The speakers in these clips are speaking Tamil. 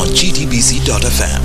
www.gtbc.fm.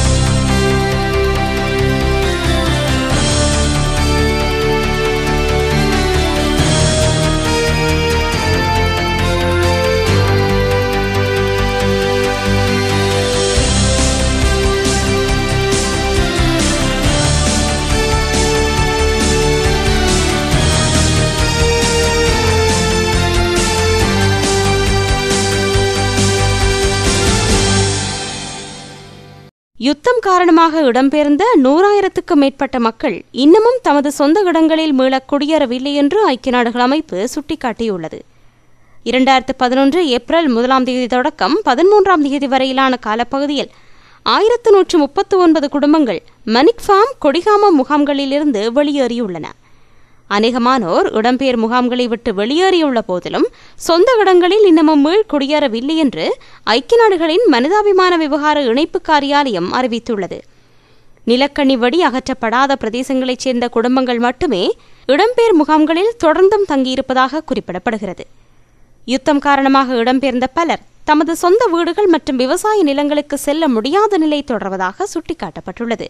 யுத்தம் காரணமாக இடம்பெயர்ந்த நூறாயிரத்துக்கும் மேற்பட்ட மக்கள் இன்னமும் தமது சொந்த இடங்களில் மீள குடியேறவில்லை என்று ஐக்கிய நாடுகள் அமைப்பு சுட்டிக்காட்டியுள்ளது இரண்டாயிரத்து பதினொன்று ஏப்ரல் முதலாம் தேதி தொடக்கம் பதிமூன்றாம் தேதி வரையிலான காலப்பகுதியில் ஆயிரத்து நூற்று முப்பத்து ஒன்பது குடும்பங்கள் மணிக்ஃபார்ம் கொடிகாமா முகாம்களிலிருந்து வெளியேறியுள்ளன அநேகமானோர் இடம்பெயர் முகாம்களை விட்டு வெளியேறியுள்ள போதிலும் சொந்த இடங்களில் இன்னமும் மீள் குடியேறவில்லை என்று ஐக்கிய நாடுகளின் மனிதாபிமான விவகார இணைப்பு காரியாலயம் அறிவித்துள்ளது நிலக்கண்ணி வடி அகற்றப்படாத பிரதேசங்களைச் சேர்ந்த குடும்பங்கள் மட்டுமே இடம்பெயர் முகாம்களில் தொடர்ந்தும் தங்கியிருப்பதாக குறிப்பிடப்படுகிறது யுத்தம் காரணமாக இடம்பெயர்ந்த பலர் தமது சொந்த வீடுகள் மற்றும் விவசாய நிலங்களுக்கு செல்ல முடியாத நிலை தொடர்வதாக சுட்டிக்காட்டப்பட்டுள்ளது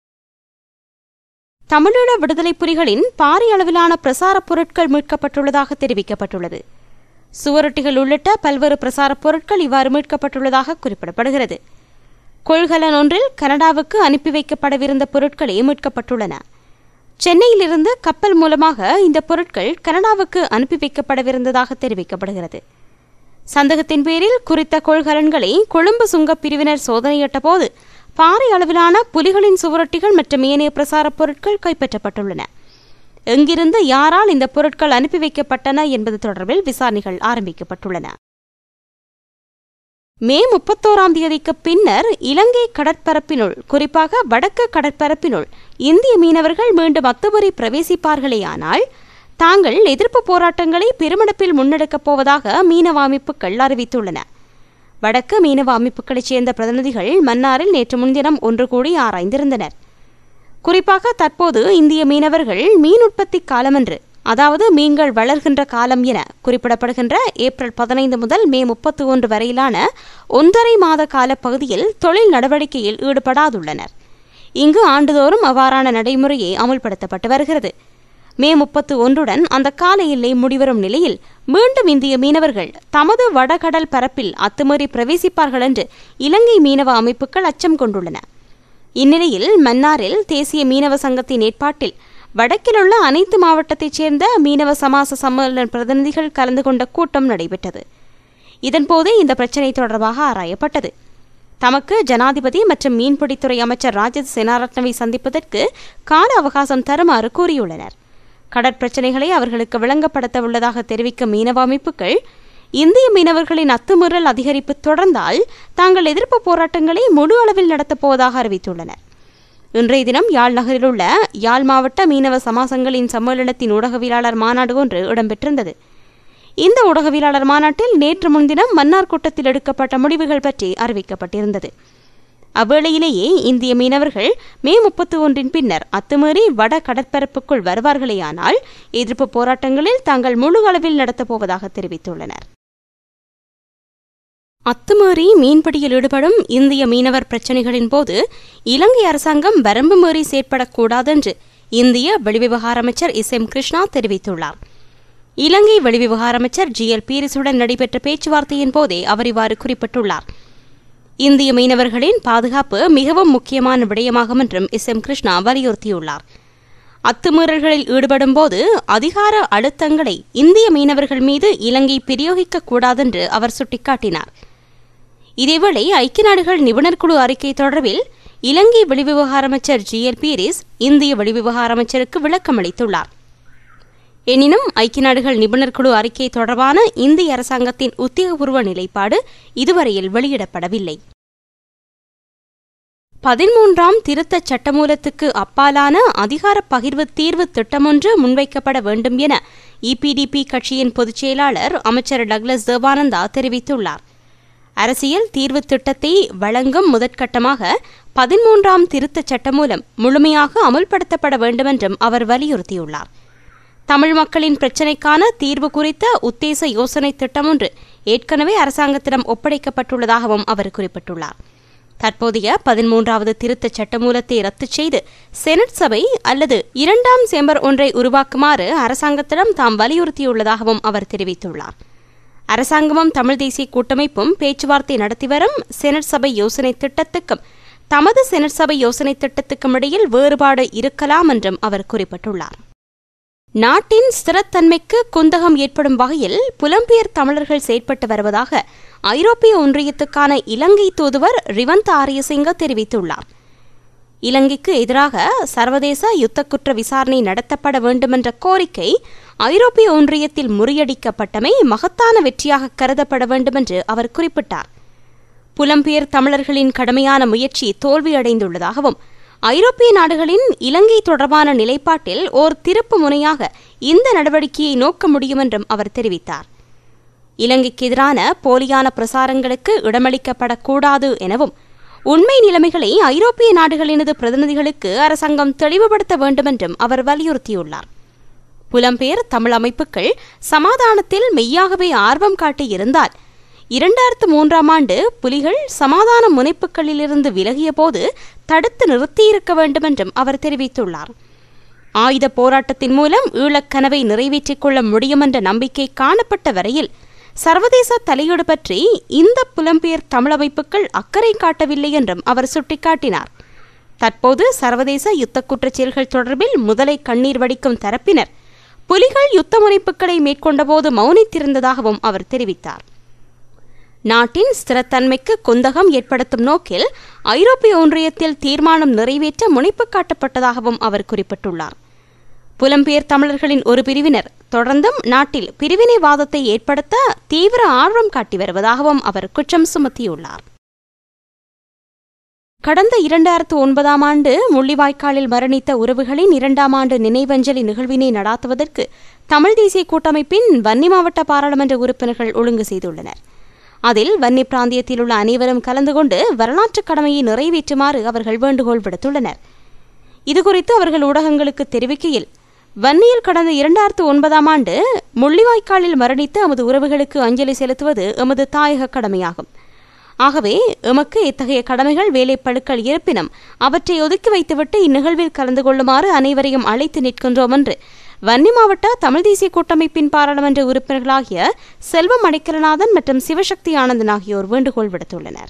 தமிழீழ விடுதலை புலிகளின் பாரிய அளவிலான பிரசாரப் பொருட்கள் மீட்கப்பட்டுள்ளதாக தெரிவிக்கப்பட்டுள்ளது சுவரொட்டிகள் உள்ளிட்ட பல்வேறு பிரசாரப் பொருட்கள் இவ்வாறு மீட்கப்பட்டுள்ளதாக குறிப்பிடப்படுகிறது கொள்கலன் ஒன்றில் கனடாவுக்கு அனுப்பி வைக்கப்படவிருந்த பொருட்களே மீட்கப்பட்டுள்ளன சென்னையிலிருந்து கப்பல் மூலமாக இந்த பொருட்கள் கனடாவுக்கு அனுப்பி வைக்கப்படவிருந்ததாக தெரிவிக்கப்படுகிறது சந்தேகத்தின் பேரில் குறித்த கொள்கலன்களை கொழும்பு சுங்கப் பிரிவினர் சோதனையிட்ட போது பாறை அளவிலான புலிகளின் சுவரொட்டிகள் மற்றும் ஏனைய பிரசாரப் பொருட்கள் கைப்பற்றப்பட்டுள்ளன எங்கிருந்து யாரால் இந்த பொருட்கள் அனுப்பி வைக்கப்பட்டன என்பது தொடர்பில் விசாரணைகள் ஆரம்பிக்கப்பட்டுள்ளன மே முப்பத்தோராம் தேதிக்கு பின்னர் இலங்கை கடற்பரப்பினுள் குறிப்பாக வடக்கு கடற்பரப்பினுள் இந்திய மீனவர்கள் மீண்டும் அத்துமுறை பிரவேசிப்பார்களேயானால் தாங்கள் எதிர்ப்பு போராட்டங்களை பெருமளப்பில் முன்னெடுக்கப் போவதாக மீனவ அமைப்புகள் அறிவித்துள்ளன வடக்கு மீனவ அமைப்புகளைச் சேர்ந்த பிரதிநிதிகள் மன்னாரில் நேற்று முன்தினம் ஒன்று கூடி ஆராய்ந்திருந்தனர் குறிப்பாக தற்போது இந்திய மீனவர்கள் மீன் உற்பத்தி காலமன்று அதாவது மீன்கள் வளர்கின்ற காலம் என குறிப்பிடப்படுகின்ற ஏப்ரல் பதினைந்து முதல் மே முப்பத்தி ஒன்று வரையிலான ஒன்றரை மாத கால பகுதியில் தொழில் நடவடிக்கையில் ஈடுபடாதுள்ளனர் இங்கு ஆண்டுதோறும் அவ்வாறான நடைமுறையே அமுல்படுத்தப்பட்டு வருகிறது மே முப்பத்து ஒன்றுடன் அந்த கால எல்லை முடிவரும் நிலையில் மீண்டும் இந்திய மீனவர்கள் தமது வடகடல் பரப்பில் அத்துமீறி பிரவேசிப்பார்கள் என்று இலங்கை மீனவ அமைப்புகள் அச்சம் கொண்டுள்ளன இந்நிலையில் மன்னாரில் தேசிய மீனவ சங்கத்தின் ஏற்பாட்டில் வடக்கிலுள்ள அனைத்து மாவட்டத்தைச் சேர்ந்த மீனவ சமாச சம்மேளன பிரதிநிதிகள் கலந்து கொண்ட கூட்டம் நடைபெற்றது இதன்போதே இந்த பிரச்சினை தொடர்பாக ஆராயப்பட்டது தமக்கு ஜனாதிபதி மற்றும் மீன்பிடித்துறை அமைச்சர் ராஜத் சேனாரத்னவை சந்திப்பதற்கு கால அவகாசம் தருமாறு கூறியுள்ளனர் கடற்பிரச்சினைகளை அவர்களுக்கு விளங்கப்படுத்த உள்ளதாக தெரிவிக்கும் மீனவ அமைப்புகள் இந்திய மீனவர்களின் அத்துமீறல் அதிகரிப்பு தொடர்ந்தால் தாங்கள் எதிர்ப்பு போராட்டங்களை முழு அளவில் நடத்தப் போவதாக அறிவித்துள்ளனர் இன்றைய தினம் யாழ் நகரில் உள்ள யாழ் மாவட்ட மீனவ சமாசங்களின் சம்மேளனத்தின் ஊடகவியலாளர் மாநாடு ஒன்று இடம்பெற்றிருந்தது இந்த ஊடகவியலாளர் மாநாட்டில் நேற்று முன்தினம் மன்னார் கூட்டத்தில் எடுக்கப்பட்ட முடிவுகள் பற்றி அறிவிக்கப்பட்டிருந்தது அவ்வேளையிலேயே இந்திய மீனவர்கள் மே முப்பத்தி ஒன்றின் பின்னர் அத்துமீறி வட கடற்பரப்புக்குள் வருவார்களேயானால் எதிர்ப்பு போராட்டங்களில் தாங்கள் முழு அளவில் நடத்தப் போவதாக தெரிவித்துள்ளனர் அத்துமீறி மீன்பிடியில் ஈடுபடும் இந்திய மீனவர் பிரச்சினைகளின் போது இலங்கை அரசாங்கம் வரம்பு மீறி செயற்படக்கூடாதென்று இந்திய வெளிவிவகார அமைச்சர் எஸ் எம் கிருஷ்ணா தெரிவித்துள்ளார் இலங்கை வெளிவிவகார அமைச்சர் ஜி எல் பீரிஸுடன் நடைபெற்ற பேச்சுவார்த்தையின் போதே அவர் இவ்வாறு குறிப்பிட்டுள்ளார் இந்திய மீனவர்களின் பாதுகாப்பு மிகவும் முக்கியமான விடயமாகும் என்றும் எஸ் எம் கிருஷ்ணா வலியுறுத்தியுள்ளார் அத்துமீறல்களில் ஈடுபடும் போது அதிகார அழுத்தங்களை இந்திய மீனவர்கள் மீது இலங்கை பிரயோகிக்க கூடாதென்று அவர் சுட்டிக்காட்டினார் இதேவேளை ஐக்கிய நாடுகள் நிபுணர் குழு அறிக்கை தொடர்பில் இலங்கை வெளிவிவகார அமைச்சர் ஜி எல் பீரிஸ் இந்திய வெளிவிவகார அமைச்சருக்கு விளக்கம் அளித்துள்ளார் எனினும் ஐக்கிய நாடுகள் நிபுணர் குழு அறிக்கை தொடர்பான இந்திய அரசாங்கத்தின் உத்தியோகபூர்வ நிலைப்பாடு இதுவரையில் வெளியிடப்படவில்லை பதிமூன்றாம் திருத்தச் சட்டமூலத்துக்கு அப்பாலான அதிகார பகிர்வு தீர்வு திட்டமொன்று முன்வைக்கப்பட வேண்டும் என இபிடிபி கட்சியின் பொதுச் செயலாளர் அமைச்சர் டக்ளஸ் தேவானந்தா தெரிவித்துள்ளார் அரசியல் தீர்வு திட்டத்தை வழங்கும் முதற்கட்டமாக பதிமூன்றாம் திருத்தச் சட்டமூலம் முழுமையாக அமுல்படுத்தப்பட வேண்டுமென்றும் அவர் வலியுறுத்தியுள்ளார் தமிழ் மக்களின் பிரச்சினைக்கான தீர்வு குறித்த உத்தேச யோசனை திட்டம் ஒன்று ஏற்கனவே அரசாங்கத்திடம் ஒப்படைக்கப்பட்டுள்ளதாகவும் அவர் குறிப்பிட்டுள்ளார் தற்போதைய பதிமூன்றாவது திருத்தச் சட்டமூலத்தை ரத்து செய்து செனட் சபை அல்லது இரண்டாம் சேம்பர் ஒன்றை உருவாக்குமாறு அரசாங்கத்திடம் தாம் வலியுறுத்தியுள்ளதாகவும் அவர் தெரிவித்துள்ளார் அரசாங்கமும் தமிழ் தேசிய கூட்டமைப்பும் பேச்சுவார்த்தை நடத்தி வரும் செனட் சபை யோசனை திட்டத்துக்கும் தமது செனட் சபை யோசனை திட்டத்துக்கும் இடையில் வேறுபாடு இருக்கலாம் என்றும் அவர் குறிப்பிட்டுள்ளார் நாட்டின் ஸ்திரத்தன்மைக்கு குந்தகம் ஏற்படும் வகையில் புலம்பெயர் தமிழர்கள் செயற்பட்டு வருவதாக ஐரோப்பிய ஒன்றியத்துக்கான இலங்கை தூதுவர் ரிவந்த் ஆரியசிங்க தெரிவித்துள்ளார் இலங்கைக்கு எதிராக சர்வதேச யுத்த குற்ற விசாரணை நடத்தப்பட வேண்டுமென்ற கோரிக்கை ஐரோப்பிய ஒன்றியத்தில் முறியடிக்கப்பட்டமை மகத்தான வெற்றியாக கருதப்பட வேண்டுமென்று அவர் குறிப்பிட்டார் புலம்பெயர் தமிழர்களின் கடுமையான முயற்சி தோல்வியடைந்துள்ளதாகவும் ஐரோப்பிய நாடுகளின் இலங்கை தொடர்பான நிலைப்பாட்டில் ஓர் திருப்பு முனையாக இந்த நடவடிக்கையை நோக்க முடியும் என்றும் அவர் தெரிவித்தார் இலங்கைக்கு எதிரான போலியான பிரசாரங்களுக்கு இடமளிக்கப்படக்கூடாது எனவும் உண்மை நிலைமைகளை ஐரோப்பிய நாடுகளினது பிரதிநிதிகளுக்கு அரசாங்கம் தெளிவுபடுத்த வேண்டும் என்றும் அவர் வலியுறுத்தியுள்ளார் புலம்பெயர் தமிழ் அமைப்புகள் சமாதானத்தில் மெய்யாகவே ஆர்வம் காட்டியிருந்தால் இரண்டாயிரத்து மூன்றாம் ஆண்டு புலிகள் சமாதான முனைப்புகளிலிருந்து விலகிய போது தடுத்து நிறுத்தியிருக்க வேண்டும் என்றும் அவர் தெரிவித்துள்ளார் ஆயுத போராட்டத்தின் மூலம் ஈழக்கனவை நிறைவேற்றிக் கொள்ள முடியும் என்ற நம்பிக்கை காணப்பட்ட வரையில் சர்வதேச தலையீடு பற்றி இந்த புலம்பெயர் தமிழமைப்புகள் அக்கறை காட்டவில்லை என்றும் அவர் சுட்டிக்காட்டினார் தற்போது சர்வதேச யுத்த குற்றச் செயல்கள் தொடர்பில் முதலை கண்ணீர் வடிக்கும் தரப்பினர் புலிகள் யுத்த முனைப்புகளை மேற்கொண்டபோது மௌனித்திருந்ததாகவும் அவர் தெரிவித்தார் நாட்டின் ஸ்திரத்தன்மைக்கு குந்தகம் ஏற்படுத்தும் நோக்கில் ஐரோப்பிய ஒன்றியத்தில் தீர்மானம் நிறைவேற்ற முனைப்பு காட்டப்பட்டதாகவும் அவர் குறிப்பிட்டுள்ளார் புலம்பெயர் தமிழர்களின் ஒரு பிரிவினர் தொடர்ந்தும் நாட்டில் பிரிவினைவாதத்தை ஏற்படுத்த தீவிர ஆர்வம் காட்டி வருவதாகவும் அவர் குற்றம் சுமத்தியுள்ளார் கடந்த இரண்டாயிரத்து ஒன்பதாம் ஆண்டு முள்ளிவாய்க்காலில் மரணித்த உறவுகளின் இரண்டாம் ஆண்டு நினைவஞ்சலி நிகழ்வினை நடாத்துவதற்கு தமிழ் தேசிய கூட்டமைப்பின் வன்னி மாவட்ட பாராளுமன்ற உறுப்பினர்கள் ஒழுங்கு செய்துள்ளனர் அதில் வன்னி பிராந்தியத்தில் உள்ள அனைவரும் கலந்து கொண்டு வரலாற்று கடமையை நிறைவேற்றுமாறு அவர்கள் வேண்டுகோள் விடுத்துள்ளனர் இதுகுறித்து அவர்கள் ஊடகங்களுக்கு தெரிவிக்கையில் வன்னியில் கடந்த இரண்டாயிரத்து ஒன்பதாம் ஆண்டு முள்ளிவாய்க்காலில் மரணித்த எமது உறவுகளுக்கு அஞ்சலி செலுத்துவது எமது தாயக கடமையாகும் ஆகவே எமக்கு இத்தகைய கடமைகள் வேலைப்பழுக்கள் இருப்பினும் அவற்றை ஒதுக்கி வைத்துவிட்டு இந்நிகழ்வில் கலந்து கொள்ளுமாறு அனைவரையும் அழைத்து நிற்கின்றோம் என்று வன்னி மாவட்ட தமிழ் தேசிய கூட்டமைப்பின் பாராளுமன்ற உறுப்பினர்களாகிய செல்வம் அடைக்கலநாதன் மற்றும் சிவசக்தி ஆனந்தன் ஆகியோர் வேண்டுகோள் விடுத்துள்ளனர்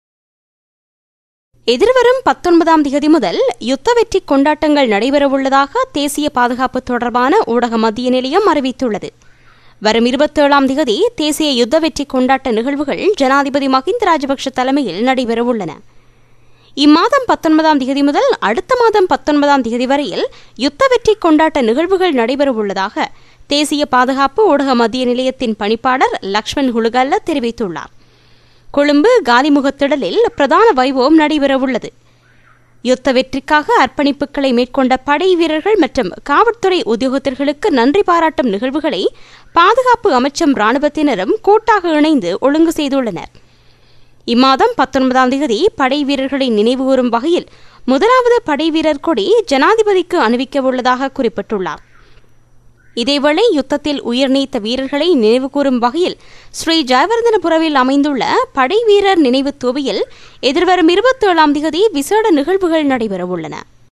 எதிர்வரும் பத்தொன்பதாம் திகதி முதல் யுத்த வெற்றி கொண்டாட்டங்கள் நடைபெறவுள்ளதாக தேசிய பாதுகாப்பு தொடர்பான ஊடக மத்திய நிலையம் அறிவித்துள்ளது வரும் இருபத்தேழாம் திகதி தேசிய யுத்த வெற்றி கொண்டாட்ட நிகழ்வுகள் ஜனாதிபதி மஹிந்த ராஜபக்ஷ தலைமையில் நடைபெறவுள்ளன இம்மாதம் பத்தொன்பதாம் திகதி முதல் அடுத்த மாதம் பத்தொன்பதாம் திகதி வரையில் யுத்த வெற்றி கொண்டாட்ட நிகழ்வுகள் நடைபெறவுள்ளதாக தேசிய பாதுகாப்பு ஊடக மத்திய நிலையத்தின் பணிப்பாளர் லக்ஷ்மண் ஹுலுகல்ல தெரிவித்துள்ளார் கொழும்பு காலிமுகத்திடலில் பிரதான வைபவம் நடைபெறவுள்ளது யுத்த வெற்றிக்காக அர்ப்பணிப்புகளை மேற்கொண்ட படை வீரர்கள் மற்றும் காவல்துறை உத்தியோகத்தர்களுக்கு நன்றி பாராட்டும் நிகழ்வுகளை பாதுகாப்பு அமைச்சம் இராணுவத்தினரும் கூட்டாக இணைந்து ஒழுங்கு செய்துள்ளனர் இம்மாதம் பத்தொன்பதாம் தேதி படை வீரர்களை நினைவுகூரும் வகையில் முதலாவது படை வீரர் கொடி ஜனாதிபதிக்கு அணிவிக்கவுள்ளதாக குறிப்பிட்டுள்ளார் இதேவேளை யுத்தத்தில் உயிர் நீத்த வீரர்களை நினைவுகூரும் வகையில் ஸ்ரீ ஜெயவர்தனபுரவில் அமைந்துள்ள படை வீரர் நினைவு தூவியில் எதிர்வரும் இருபத்தேழாம் தேதி விசேட நிகழ்வுகள் நடைபெறவுள்ளன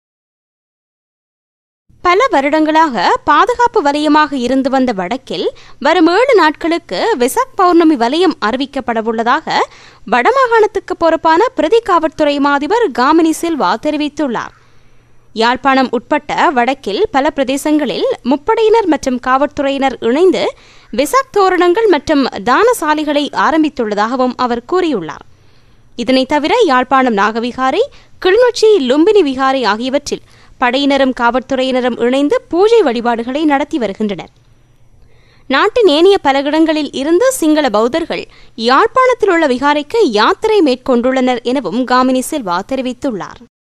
பல வருடங்களாக பாதுகாப்பு வலயமாக இருந்து வந்த வடக்கில் வரும் ஏழு நாட்களுக்கு வெசாக் பௌர்ணமி வலயம் அறிவிக்கப்படவுள்ளதாக வடமாகாணத்துக்கு பொறுப்பான பிரதி காவல்துறை மாதிபர் காமினி சில்வா தெரிவித்துள்ளார் யாழ்ப்பாணம் உட்பட்ட வடக்கில் பல பிரதேசங்களில் முப்படையினர் மற்றும் காவல்துறையினர் இணைந்து வெசாக் தோரணங்கள் மற்றும் தானசாலைகளை ஆரம்பித்துள்ளதாகவும் அவர் கூறியுள்ளார் இதனைத் தவிர யாழ்ப்பாணம் நாகவிகாரை கிளிநொச்சி லும்பினி விகாரை ஆகியவற்றில் படையினரும் காவல்துறையினரும் இணைந்து பூஜை வழிபாடுகளை நடத்தி வருகின்றனர் நாட்டின் ஏனைய பல இடங்களில் இருந்து சிங்கள பௌத்தர்கள் யாழ்ப்பாணத்தில் உள்ள விகாரைக்கு யாத்திரை மேற்கொண்டுள்ளனர் எனவும் காமினி செல்வா தெரிவித்துள்ளார்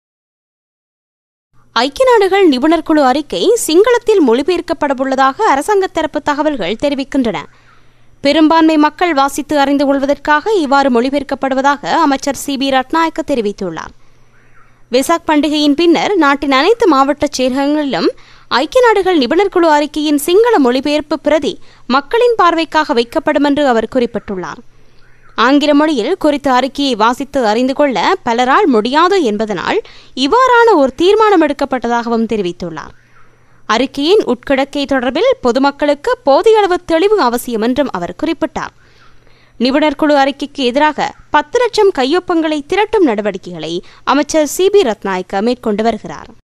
ஐக்கிய நாடுகள் நிபுணர் குழு அறிக்கை சிங்களத்தில் மொழிபெயர்க்கப்படவுள்ளதாக அரசாங்க தரப்பு தகவல்கள் தெரிவிக்கின்றன பெரும்பான்மை மக்கள் வாசித்து அறிந்து கொள்வதற்காக இவ்வாறு மொழிபெயர்க்கப்படுவதாக அமைச்சர் சி பி ரட்நாயக்க தெரிவித்துள்ளார் வெசாக் பண்டிகையின் பின்னர் நாட்டின் அனைத்து மாவட்ட செயலகங்களிலும் ஐக்கிய நாடுகள் நிபுணர் குழு அறிக்கையின் சிங்கள மொழிபெயர்ப்பு பிரதி மக்களின் பார்வைக்காக வைக்கப்படும் என்று அவர் குறிப்பிட்டுள்ளார் ஆங்கில மொழியில் குறித்த அறிக்கையை வாசித்து அறிந்து கொள்ள பலரால் முடியாது என்பதனால் இவ்வாறான ஒரு தீர்மானம் எடுக்கப்பட்டதாகவும் தெரிவித்துள்ளார் அறிக்கையின் உட்கிடக்கை தொடர்பில் பொதுமக்களுக்கு போதிய அளவு தெளிவு அவசியம் என்றும் அவர் குறிப்பிட்டார் நிபுணர் குழு அறிக்கைக்கு எதிராக பத்து லட்சம் கையொப்பங்களை திரட்டும் நடவடிக்கைகளை அமைச்சர் சி பி ரத்நாயக்க மேற்கொண்டு வருகிறார்